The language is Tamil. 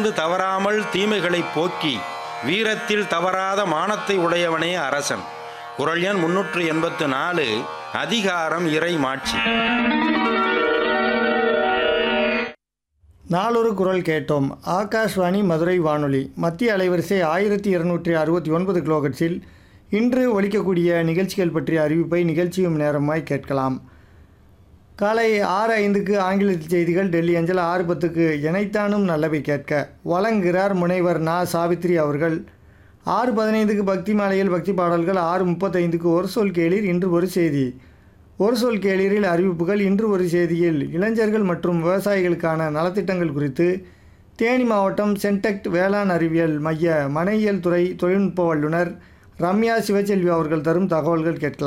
தீதிலிருந்து தவறாமல் தீமைகளை போக்கி வீரத்தில் தவறாத மானத்தை உடையவனே அரசன் குரல் எண் முன்னூற்று எண்பத்து நாலு அதிகாரம் இறை மாட்சி நாளொரு குரல் கேட்டோம் ஆகாஷ்வாணி மதுரை வானொலி மத்திய அலைவரிசை ஆயிரத்தி இருநூற்றி அறுபத்தி ஒன்பது கிலோகட்ஸில் இன்று ஒலிக்கக்கூடிய நிகழ்ச்சிகள் பற்றிய அறிவிப்பை நிகழ்ச்சியும் நேரமாய் கேட்கலாம் காலை ஆறு ஐந்துக்கு ஆங்கிலத்தில் செய்திகள் டெல்லி அஞ்சல் ஆறு பத்துக்கு இணைத்தானும் நல்லவை கேட்க வழங்குகிறார் முனைவர் நா சாவித்ரி அவர்கள் ஆறு பதினைந்துக்கு பக்தி மாலையில் பக்தி பாடல்கள் ஆறு முப்பத்தைந்துக்கு ஒரு சொல் கேளீர் இன்று ஒரு செய்தி ஒரு சொல் கேளீரில் அறிவிப்புகள் இன்று ஒரு செய்தியில் இளைஞர்கள் மற்றும் விவசாயிகளுக்கான நலத்திட்டங்கள் குறித்து தேனி மாவட்டம் சென்டெக்ட் வேளாண் அறிவியல் மைய மனையியல் துறை தொழில்நுட்ப வல்லுநர் ரம்யா சிவச்செல்வி அவர்கள் தரும் தகவல்கள் கேட்கலாம்